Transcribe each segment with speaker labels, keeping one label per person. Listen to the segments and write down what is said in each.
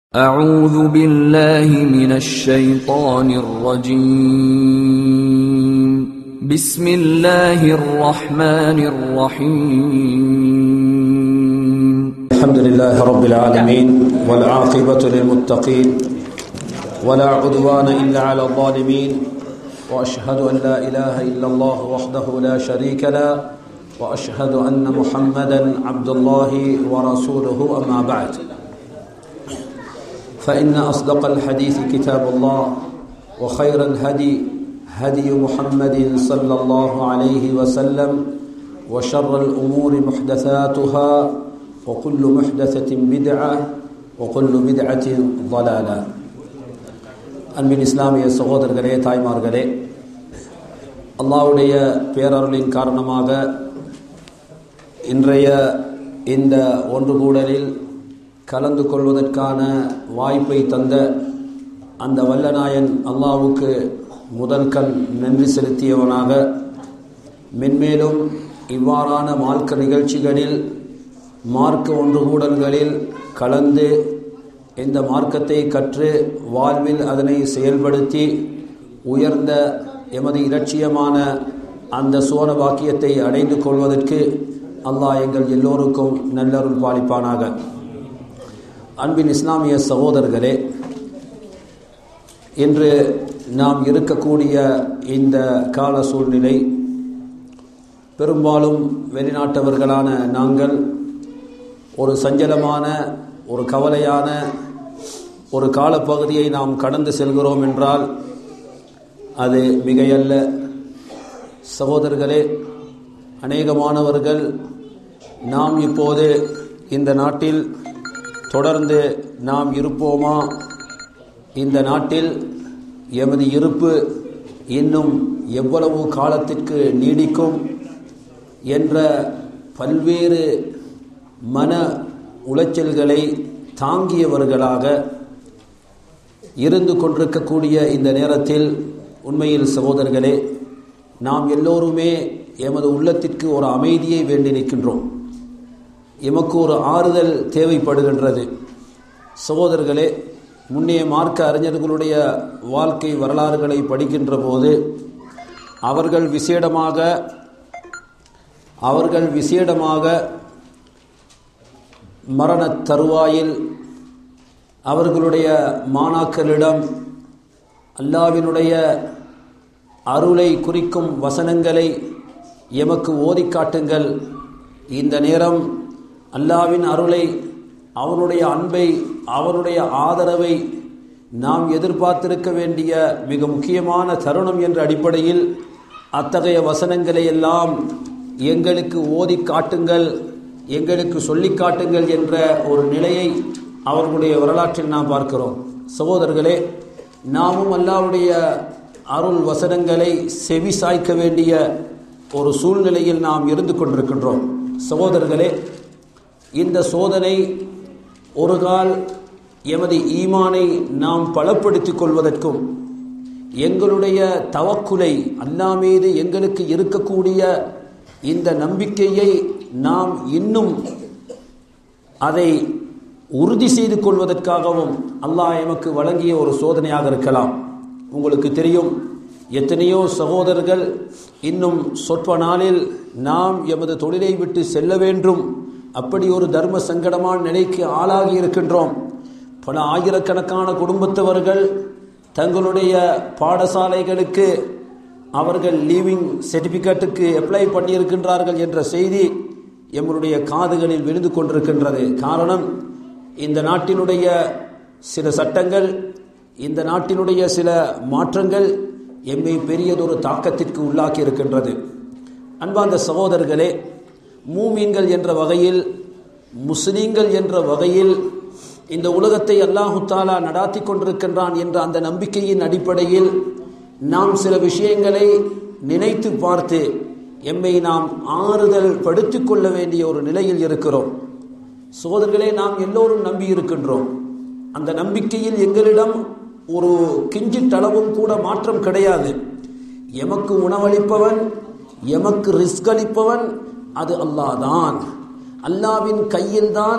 Speaker 1: أعوذ بالله من الشيطان الرجيم بسم الله الرحمن الرحيم
Speaker 2: الحمد لله رب العالمين والعاقبة للمتقين ولا عدوان إلا على الظالمين وأشهد أن لا إله إلا الله وحده لا شريك له وأشهد أن محمدا عبد الله ورسوله أما بعد فإن أصدق الحديث كتاب الله وخير الهدي هدي محمد صلى الله عليه وسلم وشر الأمور محدثاتها وكل محدثة بدعة وكل بدعة ضلالة அன்பின் இஸ்லாமிய சகோதரர்களே தாய்மார்களே அல்லாவுடைய பேரருளின் காரணமாக இன்றைய இந்த ஒன்று கூடலில் கலந்து கொள்வதற்கான வாய்ப்பை தந்த அந்த வல்லநாயன் அல்லாவுக்கு முதல் கண் நன்றி செலுத்தியவனாக மென்மேலும் இவ்வாறான மார்க்க நிகழ்ச்சிகளில் மார்க்க ஒன்று கூடல்களில் கலந்து இந்த மார்க்கத்தை கற்று வாழ்வில் அதனை செயல்படுத்தி உயர்ந்த எமது இலட்சியமான அந்த சுவன பாக்கியத்தை அடைந்து கொள்வதற்கு அல்லாஹ் எங்கள் எல்லோருக்கும் நல்லருள் பாலிப்பானாக அன்பின் இஸ்லாமிய சகோதரர்களே இன்று நாம் இருக்கக்கூடிய இந்த கால சூழ்நிலை பெரும்பாலும் வெளிநாட்டவர்களான நாங்கள் ஒரு சஞ்சலமான ஒரு கவலையான ஒரு காலப்பகுதியை நாம் கடந்து செல்கிறோம் என்றால் அது மிகையல்ல சகோதரர்களே அநேகமானவர்கள் நாம் இப்போது இந்த நாட்டில் தொடர்ந்து நாம் இருப்போமா இந்த நாட்டில் எமது இருப்பு இன்னும் எவ்வளவு காலத்திற்கு நீடிக்கும் என்ற பல்வேறு மன உளைச்சல்களை தாங்கியவர்களாக இருந்து கொண்டிருக்கக்கூடிய இந்த நேரத்தில் உண்மையில் சகோதரர்களே நாம் எல்லோருமே எமது உள்ளத்திற்கு ஒரு அமைதியை வேண்டி நிற்கின்றோம் எமக்கு ஒரு ஆறுதல் தேவைப்படுகின்றது சகோதரர்களே முன்னைய மார்க்க அறிஞர்களுடைய வாழ்க்கை வரலாறுகளை படிக்கின்ற போது அவர்கள் விசேடமாக அவர்கள் விசேடமாக மரண தருவாயில் அவர்களுடைய மாணாக்களிடம் அல்லாவினுடைய அருளை குறிக்கும் வசனங்களை எமக்கு ஓதி காட்டுங்கள் இந்த நேரம் அல்லாவின் அருளை அவனுடைய அன்பை அவனுடைய ஆதரவை நாம் எதிர்பார்த்திருக்க வேண்டிய மிக முக்கியமான தருணம் என்ற அடிப்படையில் அத்தகைய வசனங்களை எல்லாம் எங்களுக்கு ஓதி காட்டுங்கள் எங்களுக்கு சொல்லி காட்டுங்கள் என்ற ஒரு நிலையை அவர்களுடைய வரலாற்றில் நாம் பார்க்கிறோம் சகோதரர்களே நாமும் அல்லாவுடைய அருள் வசனங்களை செவி சாய்க்க வேண்டிய ஒரு சூழ்நிலையில் நாம் இருந்து கொண்டிருக்கின்றோம் சகோதரர்களே இந்த சோதனை ஒரு கால் எமது ஈமானை நாம் பலப்படுத்திக் கொள்வதற்கும் எங்களுடைய தவக்குலை அல்லா மீது எங்களுக்கு இருக்கக்கூடிய இந்த நம்பிக்கையை நாம் இன்னும் அதை உறுதி செய்து கொள்வதற்காகவும் அல்லாஹ் எமக்கு வழங்கிய ஒரு சோதனையாக இருக்கலாம் உங்களுக்கு தெரியும் எத்தனையோ சகோதரர்கள் இன்னும் சொற்ப நாளில் நாம் எமது தொழிலை விட்டு செல்ல வேண்டும் அப்படி ஒரு தர்ம சங்கடமான நிலைக்கு ஆளாகி இருக்கின்றோம் பல ஆயிரக்கணக்கான குடும்பத்தவர்கள் தங்களுடைய பாடசாலைகளுக்கு அவர்கள் லீவிங் சர்டிபிகேட்டுக்கு அப்ளை பண்ணியிருக்கின்றார்கள் என்ற செய்தி எம்முடைய காதுகளில் விழுந்து கொண்டிருக்கின்றது காரணம் இந்த நாட்டினுடைய சில சட்டங்கள் இந்த நாட்டினுடைய சில மாற்றங்கள் எம்மை பெரியதொரு தாக்கத்திற்கு உள்ளாக்கி இருக்கின்றது அன்பார்ந்த சகோதரர்களே மூமீன்கள் என்ற வகையில் முஸ்லீம்கள் என்ற வகையில் இந்த உலகத்தை அல்லாஹு தாலா நடாத்தி கொண்டிருக்கின்றான் என்ற அந்த நம்பிக்கையின் அடிப்படையில் நாம் சில விஷயங்களை நினைத்து பார்த்து எம்மை நாம் ஆறுதல் படுத்திக் கொள்ள வேண்டிய ஒரு நிலையில் இருக்கிறோம் சோதர்களே நாம் எல்லோரும் நம்பி இருக்கின்றோம் அந்த நம்பிக்கையில் எங்களிடம் ஒரு கிஞ்சிட்டளவும் கூட மாற்றம் கிடையாது எமக்கு உணவளிப்பவன் எமக்கு ரிஸ்க் அளிப்பவன் அது அல்லாதான் அல்லாவின் கையில்தான்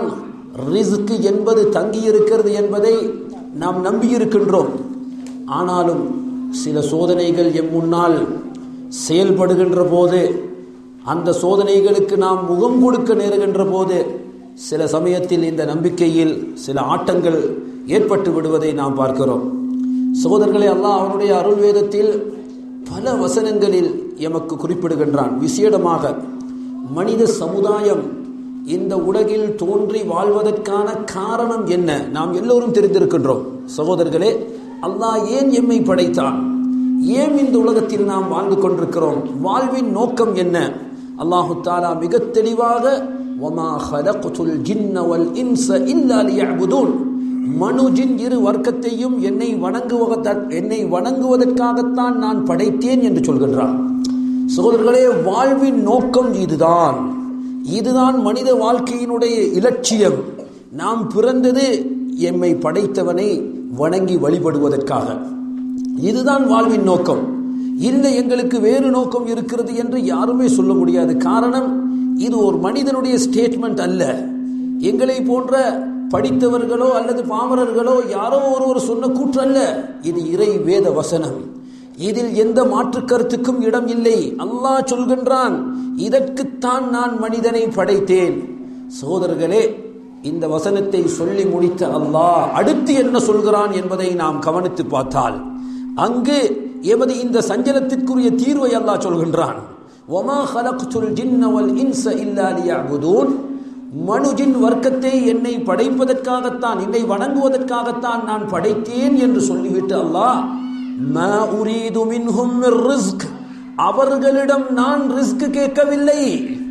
Speaker 2: ரிஸ்க் என்பது தங்கி இருக்கிறது என்பதை நாம் நம்பியிருக்கின்றோம் ஆனாலும் சில சோதனைகள் எம் முன்னால் செயல்படுகின்ற போது அந்த சோதனைகளுக்கு நாம் முகம் கொடுக்க நேருகின்ற போது சில சமயத்தில் இந்த நம்பிக்கையில் சில ஆட்டங்கள் ஏற்பட்டு விடுவதை நாம் பார்க்கிறோம் சகோதரர்களை அல்லாஹ் அவனுடைய அருள் வேதத்தில் பல வசனங்களில் எமக்கு குறிப்பிடுகின்றான் விசேடமாக மனித சமுதாயம் இந்த உலகில் தோன்றி வாழ்வதற்கான காரணம் என்ன நாம் எல்லோரும் தெரிந்திருக்கின்றோம் சகோதரர்களே அல்லாஹ் ஏன் எம்மை படைத்தான் ஏன் இந்த உலகத்தில் நாம் வாழ்ந்து கொண்டிருக்கிறோம் வாழ்வின் நோக்கம் என்ன அல்லாஹு தாலா மிக தெளிவாக ஒமா ஹலகுல் ஜின்னவல் இன்ச இல்லா லியஅபுதூன் மனு ஜின் இரு வர்க்கத்தையும் என்னை வணங்குவத என்னை வணங்குவதற்காகத்தான் நான் படைத்தேன் என்று சொல்கின்றான் சகோதரர்களே வாழ்வின் நோக்கம் இதுதான் இதுதான் மனித வாழ்க்கையினுடைய இலட்சியம் நாம் பிறந்தது எம்மை படைத்தவனை வணங்கி வழிபடுவதற்காக இதுதான் வாழ்வின் நோக்கம் இல்லை எங்களுக்கு வேறு நோக்கம் இருக்கிறது என்று யாருமே சொல்ல முடியாது காரணம் இது ஒரு மனிதனுடைய ஸ்டேட்மெண்ட் அல்ல எங்களை போன்ற படித்தவர்களோ அல்லது பாமரர்களோ யாரோ ஒருவர் சொன்ன கூற்றல்ல இது இறை வேத வசனம் இதில் எந்த மாற்று கருத்துக்கும் இடம் இல்லை அல்லாஹ் சொல்கின்றான் இதற்குத்தான் நான் மனிதனை படைத்தேன் சோதர்களே இந்த வசனத்தை சொல்லி முடித்த அல்லாஹ் அடுத்து என்ன சொல்கிறான் என்பதை நாம் கவனித்து பார்த்தால் அங்கு எமது இந்த சஞ்சலத்திற்குரிய தீர்வை அல்லாஹ் சொல்கின்றான் ஒமா ஹலக்துல் ஜின்ன வல் இன்ச இல்லா லியஅபுதூன் மனுஜின் வர்க்கத்தை என்னை படைப்பதற்காகத்தான் என்னை வணங்குவதற்காகத்தான் நான் படைத்தேன் என்று சொல்லிவிட்டு அல்லாஹ் ம உரீது மின்ஹும் ரிஸ்க் அவர்களிடம் நான் ரிஸ்க் கேட்கவில்லை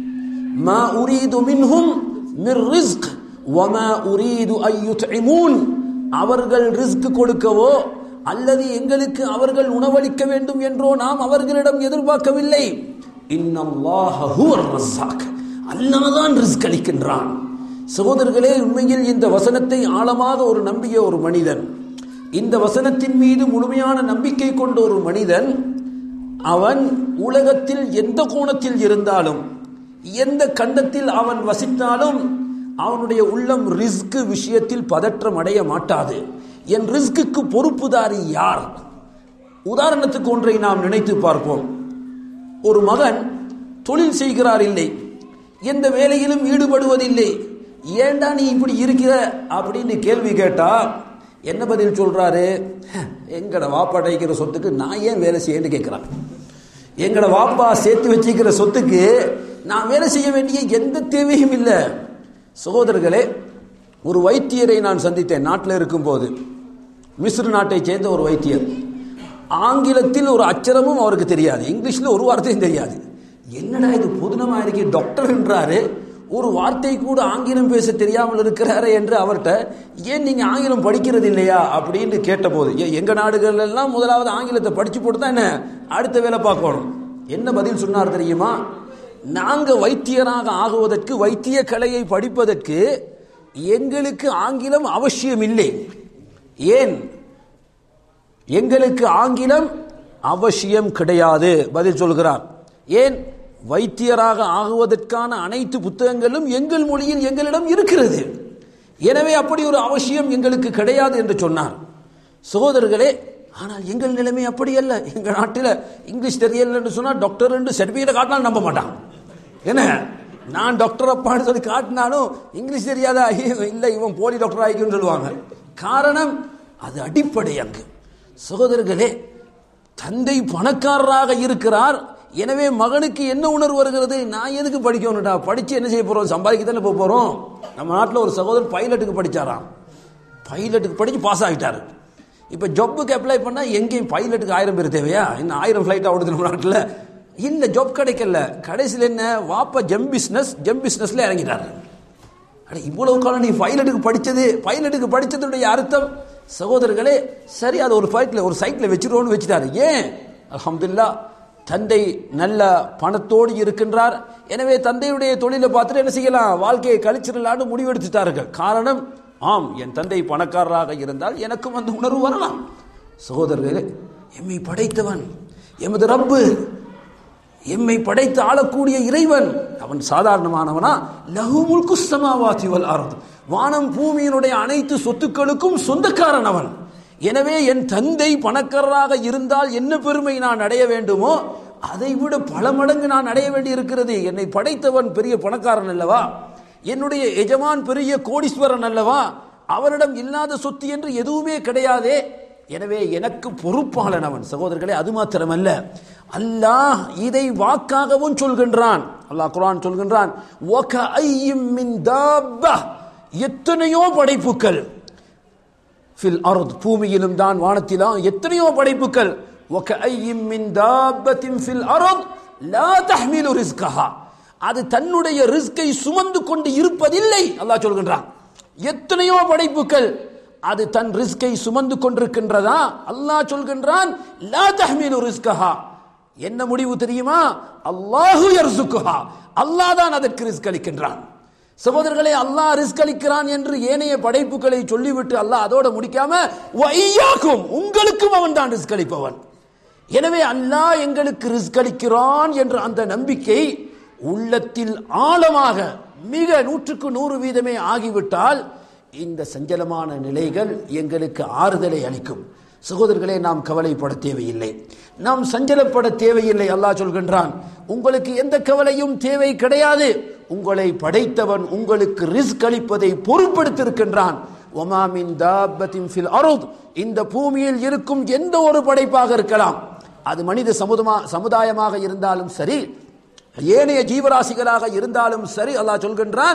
Speaker 2: ம உரீது மின்ஹும் மிர் ரிஸ்க் வம உரீது ஐயுத்இமூன் அவர்கள் ரிஸ்க் கொடுக்கவோ அல்லது எங்களுக்கு அவர்கள் உணவளிக்க வேண்டும் என்றோ நாம் அவர்களிடம் எதிர்பார்க்கவில்லை இன்னல்லாஹ ஹுவர் ரஸாக் அல்லாதான் ரிஸ்க் அளிக்கின்றான் சகோதரர்களே உண்மையில் இந்த வசனத்தை ஆழமாக ஒரு நம்பிய ஒரு மனிதன் இந்த வசனத்தின் மீது முழுமையான நம்பிக்கை கொண்ட ஒரு மனிதன் அவன் உலகத்தில் எந்த கோணத்தில் இருந்தாலும் எந்த கண்டத்தில் அவன் வசித்தாலும் அவனுடைய உள்ளம் ரிஸ்க் விஷயத்தில் பதற்றம் அடைய மாட்டாது என் ரிஸ்க்கு பொறுப்புதாரி யார் உதாரணத்துக்கு ஒன்றை நாம் நினைத்து பார்ப்போம் ஒரு மகன் தொழில் செய்கிறார் இல்லை எந்த வேலையிலும் ஈடுபடுவதில்லை ஏண்டா நீ இப்படி இருக்கிற அப்படின்னு கேள்வி கேட்டா என்ன பதில் சொல்றாரு எங்கட வாப்பா அடைக்கிற சொத்துக்கு நான் ஏன் வேலை செய்யன்னு கேட்கிறான் எங்கட வாப்பா சேர்த்து வச்சுக்கிற சொத்துக்கு நான் வேலை செய்ய வேண்டிய எந்த தேவையும் இல்லை சகோதரர்களே ஒரு வைத்தியரை நான் சந்தித்தேன் நாட்டில் இருக்கும்போது மிஸ்ர் நாட்டை சேர்ந்த ஒரு வைத்தியர் ஆங்கிலத்தில் ஒரு அச்சரமும் அவருக்கு தெரியாது இங்கிலீஷில் ஒரு வார்த்தையும் தெரியாது என்னடா இது புதுனமா இருக்கு டாக்டர் என்றாரு ஒரு வார்த்தை கூட ஆங்கிலம் பேச தெரியாமல் இருக்கிறாரு என்று அவர்கிட்ட ஏன் நீங்க ஆங்கிலம் படிக்கிறது இல்லையா அப்படின்னு கேட்டபோது ஏன் எங்க நாடுகள் எல்லாம் முதலாவது ஆங்கிலத்தை படிச்சு போட்டு தான் என்ன அடுத்த வேலை பார்க்கணும் என்ன பதில் சொன்னார் தெரியுமா நாங்க வைத்தியராக ஆகுவதற்கு வைத்திய கலையை படிப்பதற்கு எங்களுக்கு ஆங்கிலம் அவசியம் இல்லை ஏன் எங்களுக்கு ஆங்கிலம் அவசியம் கிடையாது பதில் சொல்கிறார் ஏன் வைத்தியராக ஆகுவதற்கான அனைத்து புத்தகங்களும் எங்கள் மொழியில் எங்களிடம் இருக்கிறது எனவே அப்படி ஒரு அவசியம் எங்களுக்கு கிடையாது என்று சொன்னார் சகோதரர்களே ஆனால் எங்கள் நிலைமை அப்படி அல்ல எங்கள் நாட்டில் இங்கிலீஷ் தெரியல என்று சொன்னால் டாக்டர் என்று சர்டிஃபிகேட் காட்டினாலும் நம்ப மாட்டான் என்ன நான் டாக்டர் அப்பான்னு சொல்லி காட்டினாலும் இங்கிலீஷ் தெரியாதா இல்லை இவன் போலி டாக்டர் ஆகிக்குன்னு சொல்லுவாங்க காரணம் அது அடிப்படை அங்கு சகோதரர்களே தந்தை பணக்காரராக இருக்கிறார் எனவே மகனுக்கு என்ன உணர்வு வருகிறது நான் எதுக்கு படிக்கணும்டா படிச்சு என்ன செய்ய போறோம் சம்பாதிக்க தானே போக போறோம் நம்ம நாட்டில் ஒரு சகோதரர் பைலட்டுக்கு படிச்சாராம் பைலட்டுக்கு படிச்சு பாஸ் ஆகிட்டாரு இப்போ ஜாப்புக்கு அப்ளை பண்ணால் எங்கேயும் பைலட்டுக்கு ஆயிரம் பேர் தேவையா இன்னும் ஆயிரம் ஃப்ளைட் ஆகுது நம்ம நாட்டில் இல்லை ஜாப் கிடைக்கல கடைசியில் என்ன வாப்பா ஜெம் பிஸ்னஸ் ஜெம் பிஸ்னஸ்ல இறங்கிட்டாரு அட இவ்வளவு காலம் நீ பைலட்டுக்கு படிச்சது பைலட்டுக்கு படிச்சதுடைய அர்த்தம் சகோதரர்களே சரி அது ஒரு ஃபிளைட்ல ஒரு சைக்கிள் வச்சிருவோம்னு வச்சுட்டாரு ஏன் அல்ஹம்துலில்லா தந்தை நல்ல பணத்தோடு இருக்கின்றார் எனவே தந்தையுடைய தொழிலை பார்த்துட்டு என்ன செய்யலாம் வாழ்க்கையை கழிச்சிடலான்னு முடிவெடுத்துட்டார்கள் காரணம் ஆம் என் தந்தை பணக்காரராக இருந்தால் எனக்கும் அந்த உணர்வு வரலாம் சகோதரர்களே எம்மை படைத்தவன் எமது ரப்பு எம்மை படைத்து ஆளக்கூடிய இறைவன் அவன் சாதாரணமானவனா லஹு முல்கு சமாவாதி வல் அர்த் வானம் பூமியினுடைய அனைத்து சொத்துக்களுக்கும் சொந்தக்காரன் அவன் எனவே என் தந்தை பணக்காரராக இருந்தால் என்ன பெருமை நான் அடைய வேண்டுமோ அதை விட பல மடங்கு நான் அடைய வேண்டி இருக்கிறது என்னை படைத்தவன் பெரிய பணக்காரன் அல்லவா என்னுடைய எஜமான் பெரிய கோடீஸ்வரன் அல்லவா அவனிடம் இல்லாத சொத்து என்று எதுவுமே கிடையாதே எனவே எனக்கு பொறுப்பாளன் அவன் சகோதரர்களே அது மாத்திரமல்ல அல்லாஹ் இதை வாக்காகவும் சொல்கின்றான் அல்லாஹ் குர்ஆன் சொல்கின்றான் "வகஅய்யிம் மின் தாப்பா" எத்தனையோ படைப்புகள் ஃபில் அர்த் பூமியிலும் தான் வானத்திலும் எத்தனையோ படைப்புகள் வகஅய்யிம் மின் தாப்பத்தின் ஃபில் அர்த் லா தஹ்மிலு ரிஸ்கஹா அது தன்னுடைய ரிஸ்கை சுமந்து கொண்டு இருப்பதில்லை அல்லாஹ் சொல்கின்றான் எத்தனையோ படைப்புகள் அது தன் ரிஸ்கை சுமந்து கொண்டிருக்கின்றதா அல்லாஹ் சொல்கின்றான் லா தஹ்மிலு ரிஸ்கஹா என்ன முடிவு தெரியுமா அல்லாஹு யர்சுக்குஹா அல்லாஹ் தான் அதற்கு ரிஸ்க் அளிக்கின்றான் சகோதரர்களே அல்லாஹ் ரிஸ்க் அளிக்கிறான் என்று ஏனைய படைப்புகளை சொல்லிவிட்டு அல்லாஹ் அதோட முடிக்காம வையாக்கும் உங்களுக்கும் அவன் தான் ரிஸ்க் அளிப்பவன் எனவே அல்லாஹ் எங்களுக்கு ரிஸ்க் அளிக்கிறான் என்ற அந்த நம்பிக்கை உள்ளத்தில் ஆழமாக மிக நூற்றுக்கு நூறு வீதமே ஆகிவிட்டால் இந்த சஞ்சலமான நிலைகள் எங்களுக்கு ஆறுதலை அளிக்கும் சகோதரர்களே நாம் கவலைப்பட தேவையில்லை நாம் சஞ்சலப்பட தேவையில்லை அல்லாஹ் சொல்கின்றான் உங்களுக்கு எந்த கவலையும் தேவை கிடையாது உங்களை படைத்தவன் உங்களுக்கு ரிஸ்க் அளிப்பதை பொறுப்படுத்திருக்கின்றான் ஒமாமின் தாபத்தின் ஃபில் அருத் இந்த பூமியில் இருக்கும் எந்த ஒரு படைப்பாக இருக்கலாம் அது மனித சமுதமா சமுதாயமாக இருந்தாலும் சரி ஏனைய ஜீவராசிகளாக இருந்தாலும் சரி அல்லாஹ் சொல்கின்றான்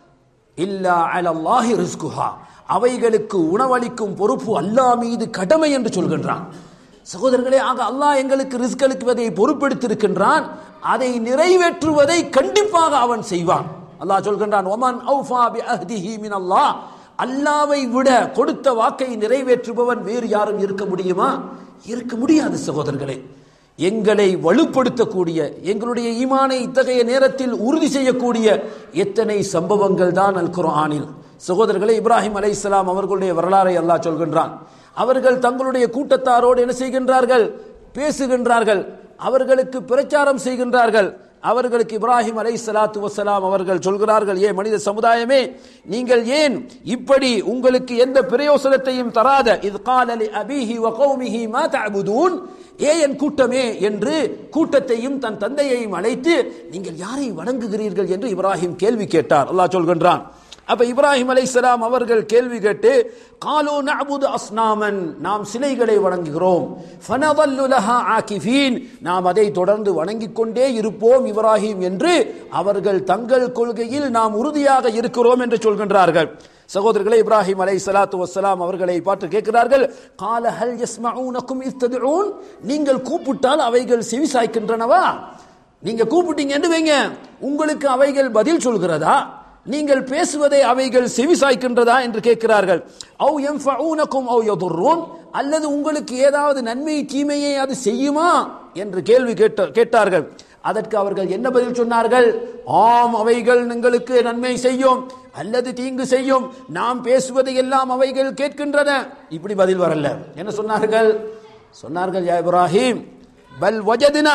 Speaker 2: இல்லா அலல்லாஹி ரிஸ்குஹா அவைகளுக்கு உணவளிக்கும் பொறுப்பு அல்லாஹ் மீது கடமை என்று சொல்கின்றான் சகோதரர்களே ஆக அல்லாஹ் எங்களுக்கு ரிஸ்க் அளிக்குவதை பொறுப்பெடுத்திருக்கின்றான் அதை நிறைவேற்றுவதை கண்டிப்பாக அவன் செய்வான் அல்லாஹ் சொல்கின்றான் ஒமன் அவுஃபா பி அஹ்திஹி மின் அல்லாஹ் அல்லாவை விட கொடுத்த வாக்கை நிறைவேற்றுபவன் வேறு யாரும் இருக்க முடியுமா இருக்க முடியாது சகோதரர்களே எங்களை வலுப்படுத்தக்கூடிய எங்களுடைய ஈமானை இத்தகைய நேரத்தில் உறுதி செய்யக்கூடிய எத்தனை சம்பவங்கள் தான் அல் குர்ஆனில் சகோதரர்களே இப்ராஹிம் அலைஹிஸ்ஸலாம் அவர்களுடைய வரலாறை அல்லாஹ் சொல்கின்றான் அவர்கள் தங்களுடைய கூட்டத்தாரோடு என்ன செய்கின்றார்கள் பேசுகின்றார்கள் அவர்களுக்கு பிரச்சாரம் செய்கின்றார்கள் அவர்களுக்கு இப்ராஹிம் அலை சலாத்து வசலாம் அவர்கள் சொல்கிறார்கள் ஏ மனித சமுதாயமே நீங்கள் ஏன் இப்படி உங்களுக்கு எந்த பிரயோசனத்தையும் தராத இது காலலி அபிஹி வ கௌமிஹி மா தஅபுதூன் ஏ என் கூட்டமே என்று கூட்டத்தையும் தன் தந்தையையும் அழைத்து நீங்கள் யாரை வணங்குகிறீர்கள் என்று இப்ராஹிம் கேள்வி கேட்டார் அல்லாஹ் சொல்கின்றான் அப்ப இப்ராஹிம் அலைஹிஸ்ஸலாம் அவர்கள் கேள்வி கேட்டு காலு நஅபுது அஸ்னாமன் நாம் சிலைகளை வணங்குகிறோம் ஃபனதல்லு லஹா ஆகிஃபீன் நாம் அதை தொடர்ந்து வணங்கிக் கொண்டே இருப்போம் இப்ராஹிம் என்று அவர்கள் தங்கள் கொள்கையில் நாம் உறுதியாக இருக்கிறோம் என்று சொல்கின்றார்கள் சகோதரர்களே இப்ராஹிம் அலை சலாத்து வசலாம் அவர்களை பார்த்து கேட்கிறார்கள் கால ஹல் யஸ்மஊனக்கும் இஸ்ததுஊன் நீங்கள் கூப்பிட்டால் அவைகள் செவி சாய்க்கின்றனவா நீங்க கூப்பிட்டீங்க என்று வைங்க உங்களுக்கு அவைகள் பதில் சொல்கிறதா நீங்கள் பேசுவதை அவைகள் செவி சாய்க்கின்றதா என்று கேட்கிறார்கள் அவ் எம் அவ் யதுர்ரூன் அல்லது உங்களுக்கு ஏதாவது நன்மை தீமையை அது செய்யுமா என்று கேள்வி கேட்ட கேட்டார்கள் அதற்கு அவர்கள் என்ன பதில் சொன்னார்கள் ஆம் அவைகள் உங்களுக்கு நன்மை செய்யும் அல்லது தீங்கு செய்யும் நாம் பேசுவதை எல்லாம் அவைகள் கேட்கின்றன இப்படி பதில் வரல என்ன சொன்னார்கள் சொன்னார்கள் யா இப்ராஹிம் பல் வஜதினா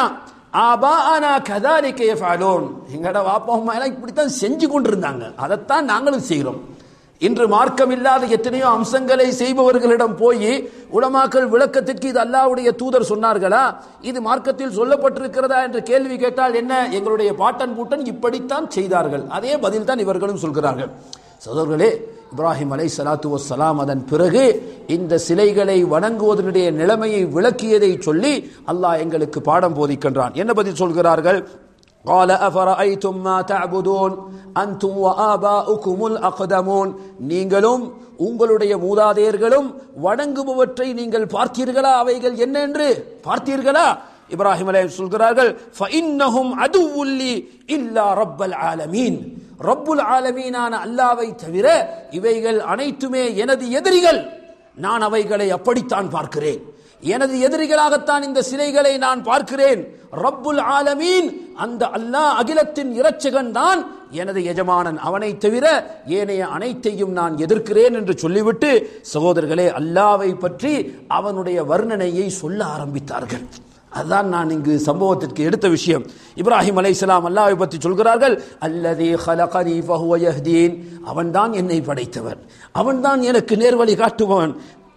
Speaker 2: ஆபானா கதாலிக்க யஃபஅலூன் எங்கட வாப்பா அம்மா எல்லாம் இப்படித்தான் செஞ்சு கொண்டிருந்தாங்க அதைத்தான் நாங்களும் செய்கிறோம் இன்று மார்க்கம் இல்லாத எத்தனையோ அம்சங்களை செய்பவர்களிடம் போய் உலமாக்கள் விளக்கத்திற்கு இது அல்லாவுடைய தூதர் சொன்னார்களா இது மார்க்கத்தில் சொல்லப்பட்டிருக்கிறதா என்று கேள்வி கேட்டால் என்ன எங்களுடைய பாட்டன் பூட்டன் இப்படித்தான் செய்தார்கள் அதே பதில் தான் இவர்களும் சொல்கிறார்கள் சகோதரர்களே இப்ராஹிம் அலை சலாத்து வசலாம் அதன் பிறகு இந்த சிலைகளை வணங்குவதனுடைய நிலைமையை விளக்கியதை சொல்லி அல்லாஹ் எங்களுக்கு பாடம் போதிக்கின்றான் என்ன பதில் சொல்கிறார்கள் قال أفرأيتم ما تعبدون أنتم وآباؤكم الأقدمون நீங்களும் உங்களுடைய மூதாதையர்களும் வணங்குபவற்றை நீங்கள் பார்த்தீர்களா அவைகள் என்ன என்று பார்த்தீர்களா இப்ராஹிம் அலை சொல்கிறார்கள் ஃபஇன்னஹும் அதுவுல்லி இல்லா ரப்பல் ஆலமீன் ரப்புல் ஆலமீனான அல்லாவை தவிர இவைகள் அனைத்துமே எனது எதிரிகள் நான் அவைகளை அப்படித்தான் பார்க்கிறேன் எனது எதிரிகளாகத்தான் இந்த சிலைகளை நான் பார்க்கிறேன் ரப்புல் ஆலமீன் அந்த அல்லாஹ் அகிலத்தின் இரட்சகன் தான் எனது எஜமானன் அவனை தவிர ஏனைய அனைத்தையும் நான் எதிர்க்கிறேன் என்று சொல்லிவிட்டு சகோதரர்களே அல்லாவை பற்றி அவனுடைய வர்ணனையை சொல்ல ஆரம்பித்தார்கள் அதுதான் நான் இங்கு சம்பவத்திற்கு எடுத்த விஷயம் இப்ராஹிம் அலைஹிஸ்ஸலாம் அல்லாஹ்வை பற்றி சொல்கிறார்கள் அல்லதி ஹலகனி ஃபஹுவ யஹ்தீன் அவன்தான் என்னை படைத்தவன் அவன்தான் எனக்கு நேர்வழி காட்டுபவன்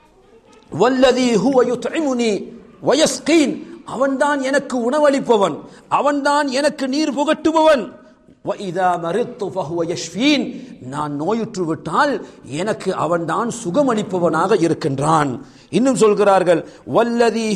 Speaker 2: வல்லதி ஹுவ யுத்இமுனி வயஸ்கீன் அவன்தான் எனக்கு உணவளிப்பவன் அவன்தான் எனக்கு நீர் புகட்டுபவன் وَإِذَا مَرِضْتُ فَهُوَ يَشْفِينِ நான் நோயுற்று விட்டால் எனக்கு அவன்தான் சுகமளிப்பவனாக இருக்கின்றான் இன்னும் சொல்கிறார்கள் வல்லதி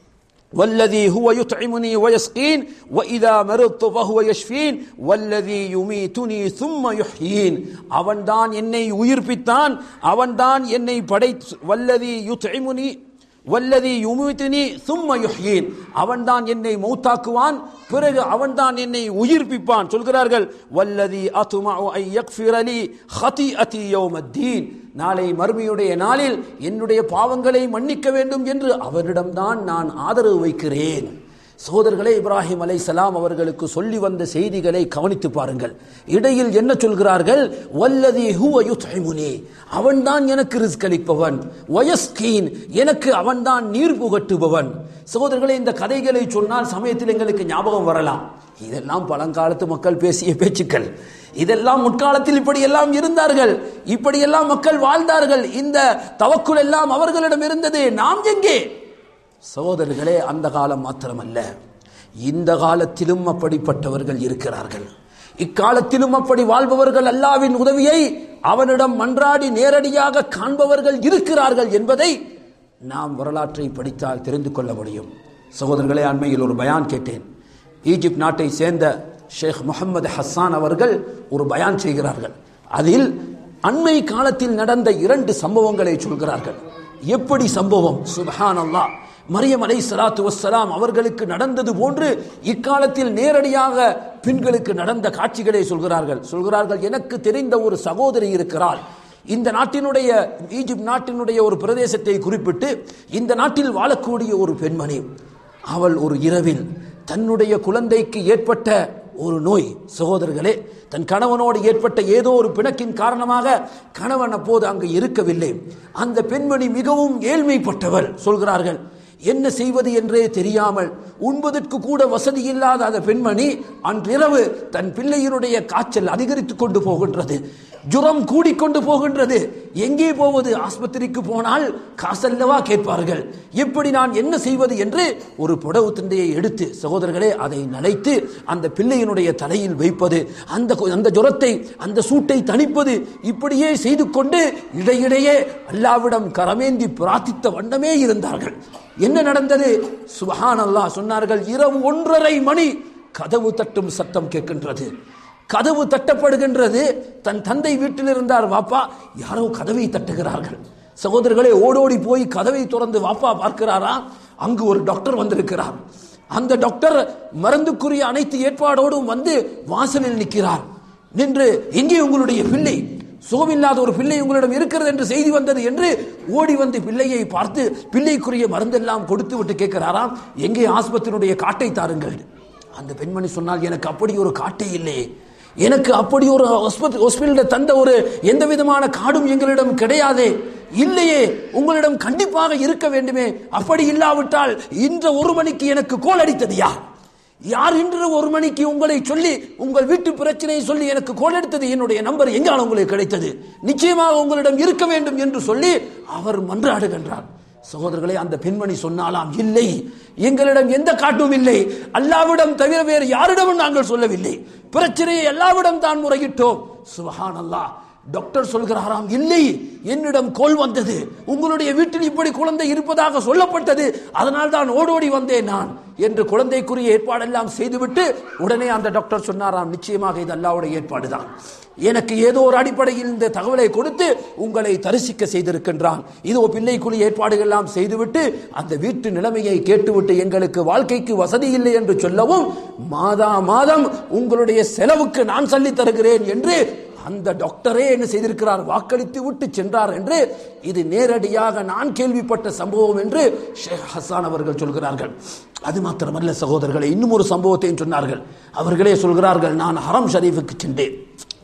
Speaker 2: والذي هو يطعمني ويسقين واذا مرضت فهو يشفين والذي يميتني ثم يحيين அவன்தான் என்னை உயிர்ப்பித்தான் அவன்தான் என்னை படை வல்லதி யுத்இமுனி வல்லதி யுமித்னி சும்ம யுஹ்யீன் அவன்தான் என்னை மௌத்தாக்குவான் பிறகு அவன்தான் என்னை உயிர்ப்பிப்பான் சொல்கிறார்கள் வல்லதி அத்துமஉ ஐ யக்ஃபிரலி ஹதீஅதி யௌமத்தீன் நாளை மறுமையுடைய நாளில் என்னுடைய பாவங்களை மன்னிக்க வேண்டும் என்று அவரிடம்தான் நான் ஆதரவு வைக்கிறேன் சோதர்களே இப்ராஹிம் அலைசலாம் அவர்களுக்கு சொல்லி வந்த செய்திகளை கவனித்து பாருங்கள் இடையில் என்ன சொல்கிறார்கள் வல்லதி ஹுவ யுத்இமுனி அவன்தான் எனக்கு ரிஸ்க் அளிப்பவன் வயஸ்கீன் எனக்கு அவன்தான் நீர் புகட்டுபவன் சகோதரர்களே இந்த கதைகளை சொன்னால் சமயத்தில் எங்களுக்கு ஞாபகம் வரலாம் இதெல்லாம் பழங்காலத்து மக்கள் பேசிய பேச்சுக்கள் இதெல்லாம் முற்காலத்தில் இப்படியெல்லாம் இருந்தார்கள் இப்படியெல்லாம் மக்கள் வாழ்ந்தார்கள் இந்த தவக்குள் எல்லாம் அவர்களிடம் இருந்தது நாம் எங்கே சகோதரர்களே அந்த காலம் மாத்திரமல்ல இந்த காலத்திலும் அப்படிப்பட்டவர்கள் இருக்கிறார்கள் இக்காலத்திலும் அப்படி வாழ்பவர்கள் அல்லாவின் உதவியை அவனிடம் மன்றாடி நேரடியாக காண்பவர்கள் இருக்கிறார்கள் என்பதை நாம் வரலாற்றை படித்தால் தெரிந்து கொள்ள முடியும் சகோதரர்களே அண்மையில் ஒரு பயான் கேட்டேன் ஈஜிப்ட் நாட்டை சேர்ந்த ஷேக் முகமது ஹஸ்ஸான் அவர்கள் ஒரு பயான் செய்கிறார்கள் அதில் அண்மை காலத்தில் நடந்த இரண்டு சம்பவங்களை சொல்கிறார்கள் எப்படி சம்பவம் சுபஹான் அல்லாஹ் மரியம் அலை சலாத்து வசலாம் அவர்களுக்கு நடந்தது போன்று இக்காலத்தில் நேரடியாக பெண்களுக்கு நடந்த காட்சிகளை சொல்கிறார்கள் சொல்கிறார்கள் எனக்கு தெரிந்த ஒரு சகோதரி இருக்கிறாள் இந்த நாட்டினுடைய ஈஜிப்ட் நாட்டினுடைய ஒரு பிரதேசத்தை குறிப்பிட்டு இந்த நாட்டில் வாழக்கூடிய ஒரு பெண்மணி அவள் ஒரு இரவில் தன்னுடைய குழந்தைக்கு ஏற்பட்ட ஒரு நோய் சகோதரர்களே தன் கணவனோடு ஏற்பட்ட ஏதோ ஒரு பிணக்கின் காரணமாக கணவன் அப்போது அங்கு இருக்கவில்லை அந்த பெண்மணி மிகவும் ஏழ்மைப்பட்டவள் சொல்கிறார்கள் என்ன செய்வது என்றே தெரியாமல் உண்பதற்கு கூட வசதி இல்லாத அந்த பெண்மணி அன்றிரவு தன் பிள்ளையினுடைய காய்ச்சல் அதிகரித்துக் கொண்டு போகின்றது ஜுரம் கூடிக்கொண்டு போகின்றது எங்கே போவது ஆஸ்பத்திரிக்கு போனால் காசல்லவா கேட்பார்கள் எப்படி நான் என்ன செய்வது என்று ஒரு புடவு தண்டையை எடுத்து சகோதரர்களே அதை நனைத்து அந்த பிள்ளையினுடைய தலையில் வைப்பது அந்த அந்த ஜுரத்தை அந்த சூட்டை தணிப்பது இப்படியே செய்து கொண்டு இடையிடையே அல்லாவிடம் கரமேந்தி பிரார்த்தித்த வண்ணமே இருந்தார்கள் என்ன நடந்தது சுபஹான் அல்லாஹ் சொன்னார்கள் இரவு ஒன்றரை மணி கதவு தட்டும் சத்தம் கேட்கின்றது கதவு தட்டப்படுகின்றது தன் தந்தை வீட்டில் இருந்தார் வாப்பா யாரோ கதவை தட்டுகிறார்கள் சகோதரர்களே ஓடோடி போய் கதவை திறந்து வாப்பா பார்க்கிறாரா அங்கு ஒரு டாக்டர் வந்திருக்கிறார் அந்த டாக்டர் மருந்துக்குரிய அனைத்து ஏற்பாடோடும் வந்து வாசலில் நிற்கிறார் நின்று எங்கே உங்களுடைய பிள்ளை சுகமில்லாத ஒரு பிள்ளை உங்களிடம் இருக்கிறது என்று செய்தி வந்தது என்று ஓடி வந்து பிள்ளையை பார்த்து பிள்ளைக்குரிய மருந்தெல்லாம் கொடுத்து விட்டு கேட்கிறாராம் எங்கே ஆஸ்பத்திரியுடைய காட்டை தாருங்கள் அந்த பெண்மணி சொன்னால் எனக்கு அப்படி ஒரு காட்டே இல்லையே எனக்கு அப்படி ஒரு ஹாஸ்பிட்டல் தந்த ஒரு எந்த விதமான காடும் எங்களிடம் கிடையாதே இல்லையே உங்களிடம் கண்டிப்பாக இருக்க வேண்டுமே அப்படி இல்லாவிட்டால் இன்ற ஒரு மணிக்கு எனக்கு கோல் அடித்தது யார் யார் இன்று ஒரு மணிக்கு உங்களை சொல்லி உங்கள் வீட்டு பிரச்சனையை சொல்லி எனக்கு கோல் எடுத்தது என்னுடைய நம்பர் எங்கால உங்களுக்கு கிடைத்தது நிச்சயமாக உங்களிடம் இருக்க வேண்டும் என்று சொல்லி அவர் மன்றாடுகின்றார் சகோதரர்களே அந்த பெண்மணி சொன்னாலாம் இல்லை எங்களிடம் எந்த காட்டும் இல்லை அல்லாவிடம் தவிர வேறு யாரிடமும் நாங்கள் சொல்லவில்லை பிரச்சனையை எல்லாவிடம் தான் முறையிட்டோம் சுபஹான் அல்லாஹ் டாக்டர் சொல்கிறாராம் இல்லை என்னிடம் கோல் வந்தது உங்களுடைய வீட்டில் இப்படி குழந்தை இருப்பதாக சொல்லப்பட்டது அதனால் தான் ஓடோடி வந்தேன் நான் என்று குழந்தைக்குரிய ஏற்பாடெல்லாம் செய்துவிட்டு உடனே அந்த டாக்டர் சொன்னாராம் நிச்சயமாக இது அல்லாவுடைய ஏற்பாடுதான் எனக்கு ஏதோ ஒரு அடிப்படையில் இந்த தகவலை கொடுத்து உங்களை தரிசிக்க செய்திருக்கின்றான் இதோ பிள்ளைக்குரிய ஏற்பாடுகள் எல்லாம் செய்துவிட்டு அந்த வீட்டு நிலைமையை கேட்டுவிட்டு எங்களுக்கு வாழ்க்கைக்கு வசதி இல்லை என்று சொல்லவும் மாதா மாதம் உங்களுடைய செலவுக்கு நான் சொல்லித் தருகிறேன் என்று அந்த டாக்டரே என்ன செய்திருக்கிறார் வாக்களித்து விட்டு சென்றார் என்று இது நேரடியாக நான் கேள்விப்பட்ட சம்பவம் என்று ஷேக் ஹசான் அவர்கள் சொல்கிறார்கள் அது மாத்திரமல்ல சகோதரர்களை இன்னும் ஒரு சம்பவத்தையும் சொன்னார்கள் அவர்களே சொல்கிறார்கள் நான் ஹரம் ஷரீஃபுக்கு சென்றேன்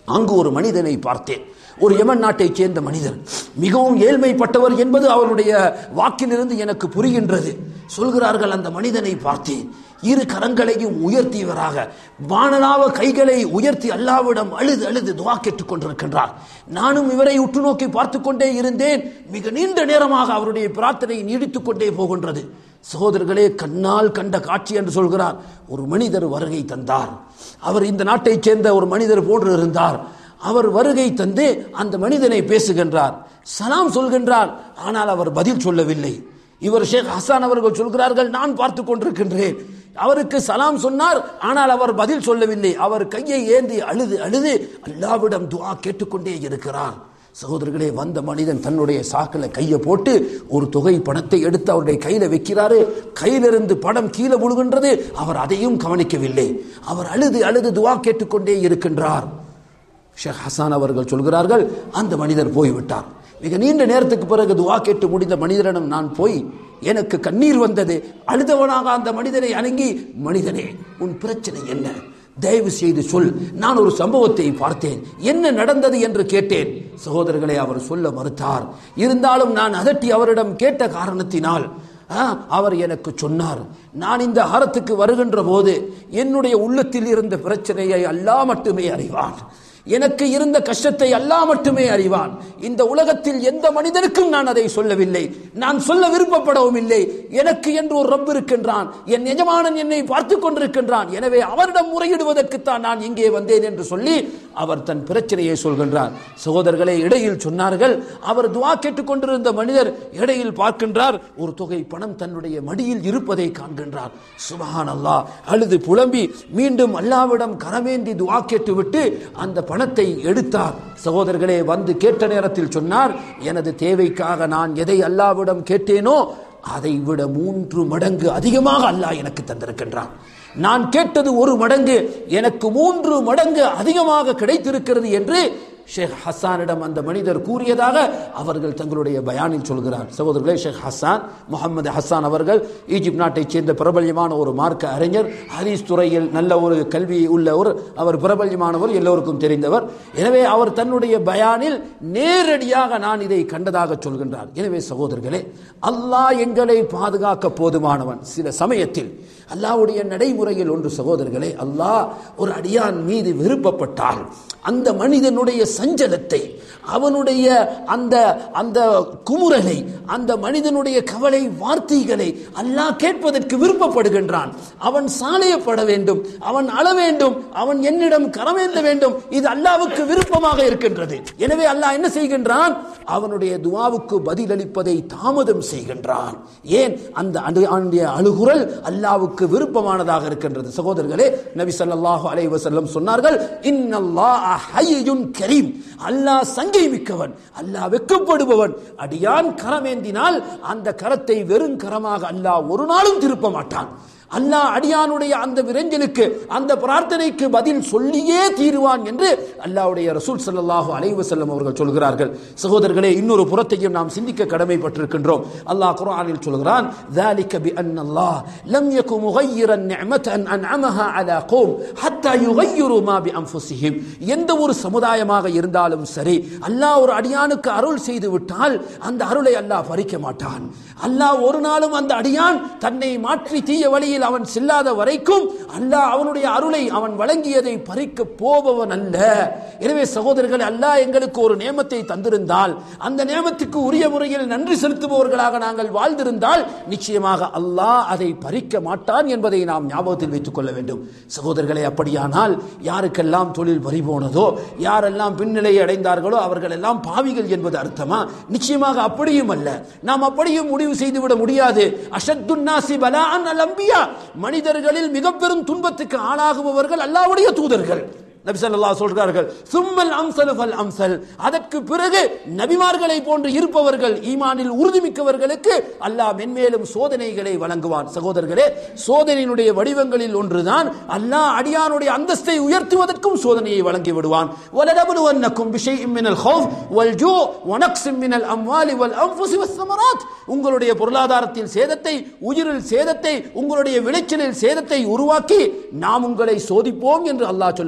Speaker 2: அங்கு ஒரு மனிதனை பார்த்தேன் ஒரு யமன் நாட்டைச் சேர்ந்த மனிதர் மிகவும் ஏழ்மைப்பட்டவர் என்பது அவருடைய வாக்கிலிருந்து எனக்கு புரிகின்றது சொல்கிறார்கள் அந்த மனிதனை பார்த்தேன் இரு கரங்களையும் உயர்த்தியவராக வானலாவ கைகளை உயர்த்தி அல்லாவிடம் அழுது அழுது துவா கேட்டுக் கொண்டிருக்கின்றார் நானும் இவரை உற்று நோக்கி பார்த்து கொண்டே இருந்தேன் மிக நீண்ட நேரமாக அவருடைய பிரார்த்தனை நீடித்துக் கொண்டே போகின்றது சகோதரர்களே கண்ணால் கண்ட காட்சி என்று சொல்கிறார் ஒரு மனிதர் வருகை தந்தார் அவர் இந்த நாட்டைச் சேர்ந்த ஒரு மனிதர் போன்று இருந்தார் அவர் வருகை தந்து அந்த மனிதனை பேசுகின்றார் சலாம் சொல்கின்றார் ஆனால் அவர் பதில் சொல்லவில்லை இவர் ஷேக் ஹசான் அவர்கள் சொல்கிறார்கள் நான் பார்த்து கொண்டிருக்கின்றேன் அவருக்கு சலாம் சொன்னார் ஆனால் அவர் பதில் சொல்லவில்லை அவர் கையை ஏந்தி அழுது அழுது அல்லாவிடம் துஆ கேட்டுக்கொண்டே இருக்கிறார் சகோதரர்களே வந்த மனிதன் தன்னுடைய சாக்கில் கையை போட்டு ஒரு தொகை பணத்தை எடுத்து அவருடைய கையில வைக்கிறாரு கையிலிருந்து பணம் கீழே விழுகின்றது அவர் அதையும் கவனிக்கவில்லை அவர் அழுது அழுது துஆ கேட்டுக்கொண்டே இருக்கின்றார் ஷேக் ஹசான் அவர்கள் சொல்கிறார்கள் அந்த மனிதர் போய்விட்டார் மிக நீண்ட நேரத்துக்கு பிறகு துவா கேட்டு முடிந்த மனிதரிடம் நான் போய் எனக்கு கண்ணீர் வந்தது அழுதவனாக அந்த மனிதனை அணுகி மனிதனே உன் பிரச்சனை என்ன தயவு செய்து சொல் நான் ஒரு சம்பவத்தை பார்த்தேன் என்ன நடந்தது என்று கேட்டேன் சகோதரர்களை அவர் சொல்ல மறுத்தார் இருந்தாலும் நான் அதட்டி அவரிடம் கேட்ட காரணத்தினால் ஆ, அவர் எனக்கு சொன்னார் நான் இந்த ஹரத்துக்கு வருகின்ற போது என்னுடைய உள்ளத்தில் இருந்த பிரச்சனையை அல்லாஹ் மட்டுமே அறிவான் எனக்கு இருந்த கஷ்டத்தை அல்லாஹ் மட்டுமே அறிவான் இந்த உலகத்தில் எந்த மனிதனுக்கும் நான் அதை சொல்லவில்லை நான் சொல்ல விருப்பப்படவும் இல்லை எனக்கு என்று ஒரு ரப் இருக்கின்றான் என் எஜமானன் என்னை பார்த்து கொண்டிருக்கின்றான் எனவே அவரிடம் முறையிடுவதற்குத்தான் நான் இங்கே வந்தேன் என்று சொல்லி அவர் தன் பிரச்சனையை சொல்கின்றார் சகோதரர்களே இடையில் சொன்னார்கள் அவர் துவா கேட்டுக்கொண்டிருந்த மனிதர் இடையில் பார்க்கின்றார் ஒரு தொகை பணம் தன்னுடைய மடியில் இருப்பதை காண்கின்றார் சுபஹான் அல்லாஹ் அழுது புலம்பி மீண்டும் அல்லாவிடம் கரமேந்தி துவா கேட்டுவிட்டு அந்த பணத்தை எடுத்தார் சகோதரர்களே வந்து கேட்ட நேரத்தில் சொன்னார் எனது தேவைக்காக நான் எதை அல்லாவிடம் கேட்டேனோ அதை விட மூன்று மடங்கு அதிகமாக அல்லாஹ் எனக்கு தந்திருக்கின்றான் நான் கேட்டது ஒரு மடங்கு எனக்கு மூன்று மடங்கு அதிகமாக கிடைத்திருக்கிறது என்று ஷேக் ஹசானிடம் அந்த மனிதர் கூறியதாக அவர்கள் தங்களுடைய பயானில் சொல்கிறார் சகோதரர்களே ஷேக் ஹசான் முகமது ஹசான் அவர்கள் ஈஜிப்ட் நாட்டைச் சேர்ந்த பிரபல்யமான ஒரு மார்க்க அறிஞர் ஹதீஸ் துறையில் நல்ல ஒரு கல்வி உள்ள ஒரு அவர் பிரபல்யமானவர் எல்லோருக்கும் தெரிந்தவர் எனவே அவர் தன்னுடைய பயானில் நேரடியாக நான் இதை கண்டதாக சொல்கின்றார் எனவே சகோதரர்களே அல்லாஹ் எங்களை பாதுகாக்க போதுமானவன் சில சமயத்தில் அல்லாஹ்வுடைய நடைமுறையில் ஒன்று சகோதரர்களே அல்லாஹ் ஒரு அடியான் மீது விருப்பப்பட்டால் அந்த மனிதனுடைய சஞ்சலத்தை அவனுடைய அந்த அந்த குமுறலை அந்த மனிதனுடைய கவலை வார்த்தைகளை அல்லாஹ் கேட்பதற்கு விருப்பப்படுகின்றான் அவன் சாலையப்பட வேண்டும் அவன் அழ வேண்டும் அவன் என்னிடம் கரமேந்த வேண்டும் இது அல்லாவுக்கு விருப்பமாக இருக்கின்றது எனவே அல்லாஹ் என்ன செய்கின்றான் அவனுடைய துவாவுக்கு பதிலளிப்பதை தாமதம் செய்கின்றான் ஏன் அந்த அடு- அவனுடைய அழுகுரல் அல்லாவுக்கு விருப்பமானதாக இருக்கின்றது சகோதரர்களே நபி ஸல்லல்லாஹு அலைஹி வஸல்லம் சொன்னார்கள் இன்னல்லாஹ ஹய்யுன் கரீம் அல்லாஹ் சங்கை மிக்கவன் அல்லாஹ் வெட்கப்படுபவன் அடியான் கரமேந்தினால் அந்த கரத்தை வெறும் கரமாக அல்லாஹ் ஒரு நாளும் திருப்ப மாட்டான் அல்லாஹ் அடியானுடைய அந்த விரைஞ்சலுக்கு அந்த பிரார்த்தனைக்கு பதில் சொல்லியே தீருவான் என்று அல்லாஹ்வுடைய ரசூல் ஸல்லல்லாஹு அலைஹி வஸல்லம் அவர்கள் சொல்கிறார்கள் சகோதரர்களே இன்னொரு புறத்தையும் நாம் சிந்திக்க கடமைப்பட்டிருக்கின்றோம் அல்லாஹ் குர்ஆனில் சொல்கிறான் ذلك بأن الله لم يكن مغيرا نعمة أنعمها على قوم حتى يغيروا ما بأنفسهم எந்த ஒரு சமுதாயமாக இருந்தாலும் சரி அல்லாஹ் ஒரு அடியானுக்கு அருள் செய்து விட்டால் அந்த அருளை அல்லாஹ் பறிக்க மாட்டான் அல்லாஹ் ஒரு நாளும் அந்த அடியான் தன்னை மாற்றி தீய வழியில் அவன் செல்லாத வரைக்கும் அல்லாஹ் அவனுடைய அருளை அவன் வழங்கியதை பறிக்க போபவன் அல்ல எனவே சகோதரர்கள் அல்லாஹ் எங்களுக்கு ஒரு நேமத்தை தந்திருந்தால் அந்த நேமத்துக்கு உரிய முறையில் நன்றி செலுத்துபவர்களாக நாங்கள் வாழ்ந்திருந்தால் நிச்சயமாக அல்லாஹ் அதை பறிக்க மாட்டான் என்பதை நாம் ஞாபகத்தில் வைத்துக் கொள்ள வேண்டும் சகோதரர்களே அப்படியானால் யாருக்கெல்லாம் தொழில் பறி போனதோ யாரெல்லாம் பின்னிலை அடைந்தார்களோ அவர்கள் எல்லாம் பாவிகள் என்பது அர்த்தமா நிச்சயமாக அப்படியும் அல்ல நாம் அப்படியும் முடிவு செய்துவிட முடியாது அஷத்துன்னாசி பலான் அல் அம்பியா மனிதர்களில் மிக பெரும் துன்பத்துக்கு ஆளாகுபவர்கள் அல்லாஹ்வுடைய தூதர்கள் நபி ஸல்லல்லாஹு சொல்கிறார்கள் சும்மல் அம்சலு ஃபல் அம்சல் அதற்கு பிறகு நபிமார்களை போன்று இருப்பவர்கள் ஈமானில் உறுதிமிக்கவர்களுக்கு அல்லாஹ் மென்மேலும் சோதனைகளை வழங்குவான் சகோதரர்களே சோதனையினுடைய வடிவங்களில் ஒன்றுதான் அல்லாஹ் அடியானுடைய அந்தஸ்தை உயர்த்துவதற்கும் சோதனையை வழங்கி விடுவான் வலனபுலுவன்னக்கும் பிஷைஇம் மினல் ஹௌஃப் வல் ஜூ வனக்ஸிம் மினல் அம்வாலி வல் அன்ஃபுஸி வஸ்ஸமராத் உங்களுடைய பொருளாதாரத்தில் சேதத்தை உயிரில் சேதத்தை உங்களுடைய விளைச்சலில் சேதத்தை உருவாக்கி நாம் உங்களை சோதிப்போம் என்று அல்லாஹ் சொல்லுகின்றான்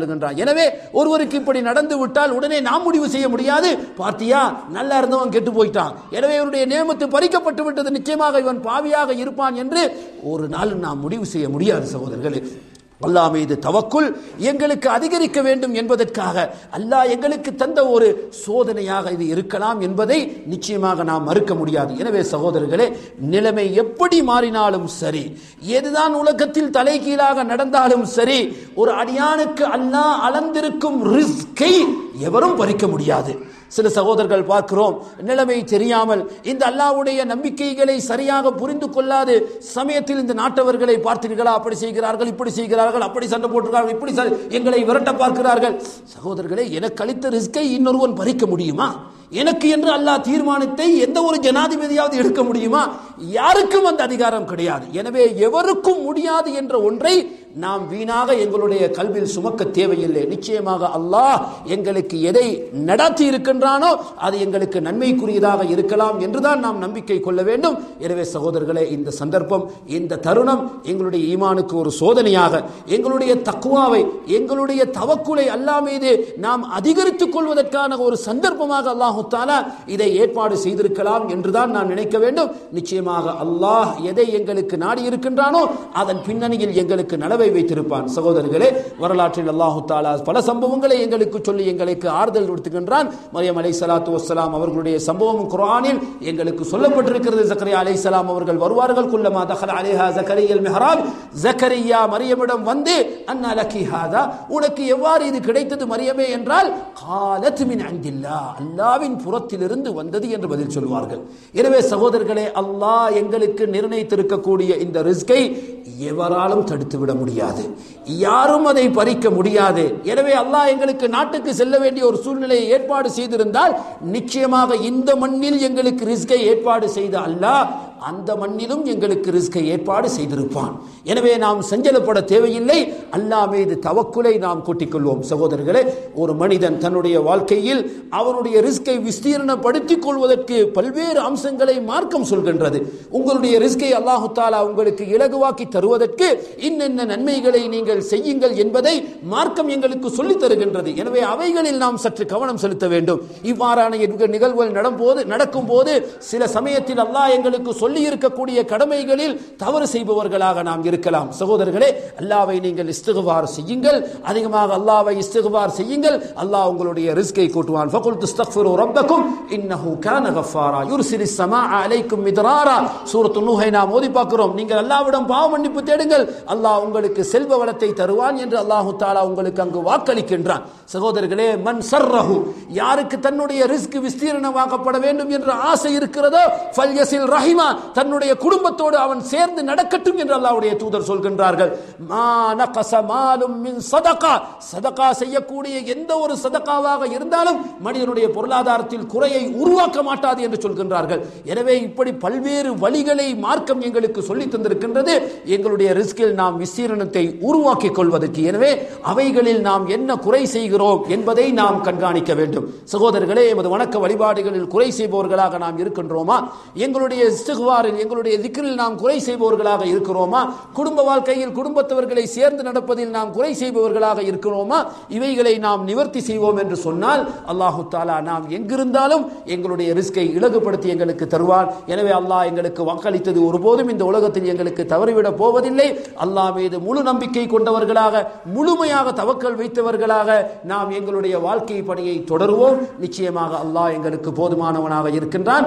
Speaker 2: எனவே ஒருவருக்கு இப்படி நடந்து விட்டால் உடனே நாம் முடிவு செய்ய முடியாது பார்த்தியா நல்லா இருந்தவன் கெட்டு போயிட்டான் எனவே இவருடைய நியமத்து பறிக்கப்பட்டு விட்டது நிச்சயமாக இவன் பாவியாக இருப்பான் என்று ஒரு நாள் நாம் முடிவு செய்ய முடியாது சகோதரர்களே அல்லாஹ் மீது தவக்குல் எங்களுக்கு அதிகரிக்க வேண்டும் என்பதற்காக அல்லாஹ் எங்களுக்கு தந்த ஒரு சோதனையாக இது இருக்கலாம் என்பதை நிச்சயமாக நாம் மறுக்க முடியாது எனவே சகோதரர்களே நிலைமை எப்படி மாறினாலும் சரி எதுதான் உலகத்தில் தலைகீழாக நடந்தாலும் சரி ஒரு அடியானுக்கு அல்லாஹ் அளந்திருக்கும் ரிஸ்கை எவரும் பறிக்க முடியாது சில சகோதரர்கள் பார்க்கிறோம் நிலைமை தெரியாமல் இந்த அல்லாவுடைய நம்பிக்கைகளை சரியாக புரிந்து கொள்ளாது சமயத்தில் இந்த நாட்டவர்களை பார்த்தீர்களா அப்படி செய்கிறார்கள் இப்படி செய்கிறார்கள் அப்படி சண்டை போட்டுகிறார்கள் இப்படி ச- எங்களை விரட்ட பார்க்கிறார்கள் சகோதரர்களே எனக்கு அளித்த ரிஸ்கை இன்னொருவன் பறிக்க முடியுமா எனக்கு என்று அல்லாஹ் தீர்மானத்தை எந்த ஒரு ஜனாதிபதியாவது எடுக்க முடியுமா யாருக்கும் அந்த அதிகாரம் கிடையாது எனவே எவருக்கும் முடியாது என்ற ஒன்றை நாம் வீணாக எங்களுடைய கல்வியில் சுமக்க தேவையில்லை நிச்சயமாக அல்லாஹ் எங்களுக்கு எதை நடாத்தி இருக்கின்றானோ அது எங்களுக்கு நன்மைக்குரியதாக இருக்கலாம் என்றுதான் நாம் நம்பிக்கை கொள்ள வேண்டும் எனவே சகோதரர்களே இந்த சந்தர்ப்பம் இந்த தருணம் எங்களுடைய ஈமானுக்கு ஒரு சோதனையாக எங்களுடைய தக்குவாவை எங்களுடைய தவக்குலை அல்லாஹ் மீது நாம் அதிகரித்துக் கொள்வதற்கான ஒரு சந்தர்ப்பமாக அல்லாஹு தாலா இதை ஏற்பாடு செய்திருக்கலாம் என்றுதான் நான் நினைக்க வேண்டும் நிச்சயமாக அல்லாஹ் எதை எங்களுக்கு நாடி இருக்கின்றானோ அதன் பின்னணியில் எங்களுக்கு நலவை வைத்திருப்பான் சகோதரர்களே வரலாற்றில் அல்லாஹு தாலா பல சம்பவங்களை எங்களுக்கு சொல்லி எங்களுக்கு ஆறுதல் கொடுத்துகின்றான் மரியம் அலை சலாத்து வசலாம் அவர்களுடைய சம்பவம் குர்ஆனில் எங்களுக்கு சொல்லப்பட்டிருக்கிறது ஜக்கரியா அலை சலாம் அவர்கள் வருவார்கள் குல்லமா தஹல் அலைஹா ஜக்கரியல் மெஹராப் ஜக்கரியா மரியமிடம் வந்து அன்னா லக்கி ஹாதா உனக்கு எவ்வாறு இது கிடைத்தது மரியமே என்றால் காலத் மின் அந்தில்லா அல்லாவின் புறத்திலிருந்து வந்தது என்று பதில் சொல்வார்கள் எனவே சகோதரர்களே அல்லாஹ் எங்களுக்கு நிர்ணயித்திருக்கக்கூடிய இந்த ரிஸ்கை எவராலும் தடுத்துவிட முடியாது யாரும் அதை பறிக்க முடியாது எனவே அல்லாஹ் எங்களுக்கு நாட்டுக்கு செல்ல வேண்டிய ஒரு சூழ்நிலையை ஏற்பாடு செய்திருந்தால் நிச்சயமாக இந்த மண்ணில் எங்களுக்கு ரிஸ்கை ஏற்பாடு செய்த அல்லாஹ் அந்த மண்ணிலும் எங்களுக்கு ரிஸ்கை ஏற்பாடு செய்திருப்பான் எனவே நாம் சஞ்சலப்பட தேவையில்லை அல்லாஹ் மீது தவக்குலை நாம் கூட்டிக் கொள்வோம் சகோதரர்களே ஒரு மனிதன் தன்னுடைய வாழ்க்கையில் அவனுடைய ரிஸ்கை விஸ்தீரணப்படுத்திக் கொள்வதற்கு பல்வேறு அம்சங்களை மார்க்கம் சொல்கின்றது உங்களுடைய ரிஸ்கை அல்லாஹு தாலா உங்களுக்கு இலகுவாக்கி தருவதற்கு இன்னென்ன நன்மைகளை நீங்கள் செய்யுங்கள் என்பதை மார்க்கம் எங்களுக்கு சொல்லித் தருகின்றது எனவே அவைகளில் நாம் சற்று கவனம் செலுத்த வேண்டும் இவ்வாறான நிக- நிகழ்வுகள் நடம்போது நடக்கும் போது சில சமயத்தில் அல்லாஹ் எங்களுக்கு சொல்லி இருக்கக்கூடிய கடமைகளில் தவறு செய்பவர்களாக நாம் இருக்கலாம் சகோதரர்களே அல்லாவை நீங்கள் இஸ்திகுபார் செய்யுங்கள் அதிகமாக அல்லாவை இஸ்திகுபார் செய்யுங்கள் அல்லாஹ் உங்களுடைய ரிஸ்கை கூட்டுவான் ஃபகுல் துஸ்தக்ஃபிரு ரப்பக்கும் இன்னஹு கான கஃபாரா யுர்சிலி ஸமாஅ அலைக்கும் மித்ராரா சூரத்து நூஹை நாம் ஓதி பார்க்கிறோம் நீங்கள் அல்லாஹ்விடம் பாவ மன்னிப்பு தேடுங்கள் அல்லாஹ் உங்களுக்கு செல்வ வளத்தை தருவான் என்று அல்லாஹு தாலா உங்களுக்கு அங்கு வாக்களிக்கின்றான் சகோதரர்களே மன் சர்ரஹு யாருக்கு தன்னுடைய ரிஸ்க் விஸ்தீரணமாக்கப்பட வேண்டும் என்ற ஆசை இருக்கிறதோ ஃபல்யசில் ரஹிமா தன்னுடைய குடும்பத்தோடு அவன் சேர்ந்து நடக்கட்டும் என்று அல்லாஹ்வுடைய தூதர் சொல்கின்றார்கள் மா நகஸ மாலும் மின் சதகா சதகா செய்யக்கூடிய எந்த ஒரு சதகாவாக இருந்தாலும் மனிதனுடைய பொருளாதாரத்தில் குறையை உருவாக்க மாட்டாது என்று சொல்கின்றார்கள் எனவே இப்படி பல்வேறு வழிகளை மார்க்கம் எங்களுக்கு சொல்லி தந்திருக்கின்றது எங்களுடைய ரிஸ்கில் நாம் விஸ்தீரணத்தை உருவாக்கிக் கொள்வதற்கு எனவே அவைகளில் நாம் என்ன குறை செய்கிறோம் என்பதை நாம் கண்காணிக்க வேண்டும் சகோதரர்களே எமது வணக்க வழிபாடுகளில் குறை செய்பவர்களாக நாம் இருக்கின்றோமா எங்களுடைய இஸ்திக்பாரில் எங்களுடைய திக்ரில் நாம் குறை செய்பவர்களாக இருக்கிறோமா குடும்ப வாழ்க்கையில் குடும்பத்தவர்களை சேர்ந்து நடப்பதில் நாம் குறை செய்பவர்களாக இருக்கிறோமா இவைகளை நாம் நிவர்த்தி செய்வோம் என்று சொன்னால் அல்லாஹு தாலா நாம் எங்கிருந்தாலும் எங்களுடைய ரிஸ்கை இலகுபடுத்தி எங்களுக்கு தருவான் எனவே அல்லாஹ் எங்களுக்கு வாக்களித்தது ஒருபோதும் இந்த உலகத்தில் எங்களுக்கு தவறிவிடப் போவதில்லை அல்லாஹ் மீது முழு நம்பிக்கை கொண்டவர்களாக முழுமையாக தவக்கல் வைத்தவர்களாக நாம் எங்களுடைய வாழ்க்கை பணியை தொடருவோம் நிச்சயமாக அல்லாஹ் எங்களுக்கு போதுமானவனாக இருக்கின்றான்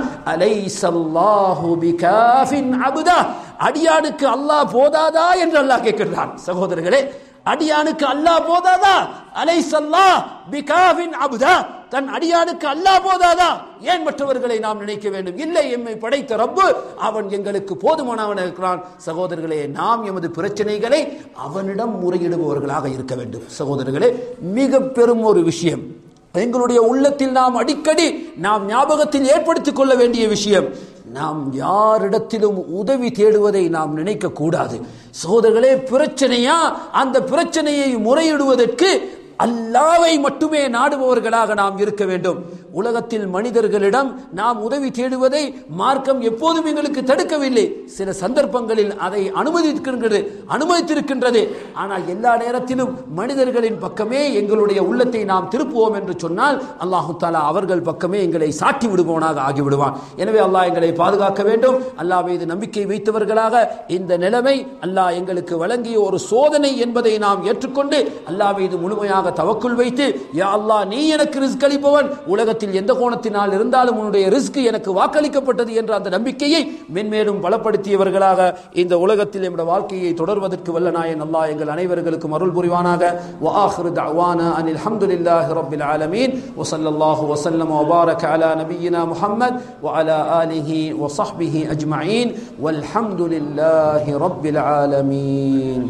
Speaker 2: அலைஸல்லாஹு பிகாஃபின் அபுதா அடியானுக்கு அல்லாஹ் போதாதா என்று அல்லாஹ் கேட்கின்றான் சகோதரர்களே அடியானுக்கு அல்லாஹ் போதாதா அலைஸல்லா பிகாஃபின் அபுதா தன் அடியானுக்கு அல்லாஹ் போதாதா ஏன் மற்றவர்களை நாம் நினைக்க வேண்டும் இல்லை எம்மை படைத்த ரப்பு அவன் எங்களுக்கு போதுமானவன் இருக்கிறான் சகோதரர்களே நாம் எமது பிரச்சனைகளை அவனிடம் முறையிடுபவர்களாக இருக்க வேண்டும் சகோதரர்களே மிக பெரும் ஒரு விஷயம் எங்களுடைய உள்ளத்தில் நாம் அடிக்கடி நாம் ஞாபகத்தில் ஏற்படுத்திக் கொள்ள வேண்டிய விஷயம் நாம் யாரிடத்திலும் உதவி தேடுவதை நாம் நினைக்க கூடாது சகோதரர்களே பிரச்சனையா அந்த பிரச்சனையை முறையிடுவதற்கு அல்லாவை மட்டுமே நாடுபவர்களாக நாம் இருக்க வேண்டும் உலகத்தில் மனிதர்களிடம் நாம் உதவி தேடுவதை மார்க்கம் எப்போதும் எங்களுக்கு தடுக்கவில்லை சில சந்தர்ப்பங்களில் அதை அனுமதிக்கின்றது அனுமதித்திருக்கின்றது ஆனால் எல்லா நேரத்திலும் மனிதர்களின் பக்கமே எங்களுடைய உள்ளத்தை நாம் திருப்புவோம் என்று சொன்னால் அல்லாஹு தாலா அவர்கள் பக்கமே எங்களை சாட்டி விடுவோனாக ஆகிவிடுவான் எனவே அல்லாஹ் எங்களை பாதுகாக்க வேண்டும் அல்லாஹ் மீது நம்பிக்கை வைத்தவர்களாக இந்த நிலைமை அல்லாஹ் எங்களுக்கு வழங்கிய ஒரு சோதனை என்பதை நாம் ஏற்றுக்கொண்டு அல்லாஹ் மீது முழுமையாக தவக்குள் வைத்து யா அல்லாஹ் நீ எனக்கு ரிஸ்க் அளிப்பவன் உலகத்தில் எந்த கோணத்தினால் இருந்தாலும் உன்னுடைய ரிஸ்க் எனக்கு வாக்களிக்கப்பட்டது என்ற அந்த நம்பிக்கையை மென்மேலும் பலப்படுத்தியவர்களாக இந்த உலகத்தில் நம்முடைய வாழ்க்கையை தொடர்வதற்கு வல்ல நாயன் அல்லாஹ் எங்கள் அனைவர்களுக்கும் அருள் புரிவானாக وآخر دعوانا أن الحمد لله رب العالمين وصلى الله وسلم وبارك على نبينا محمد وعلى آله وصحبه أجمعين والحمد لله رب العالمين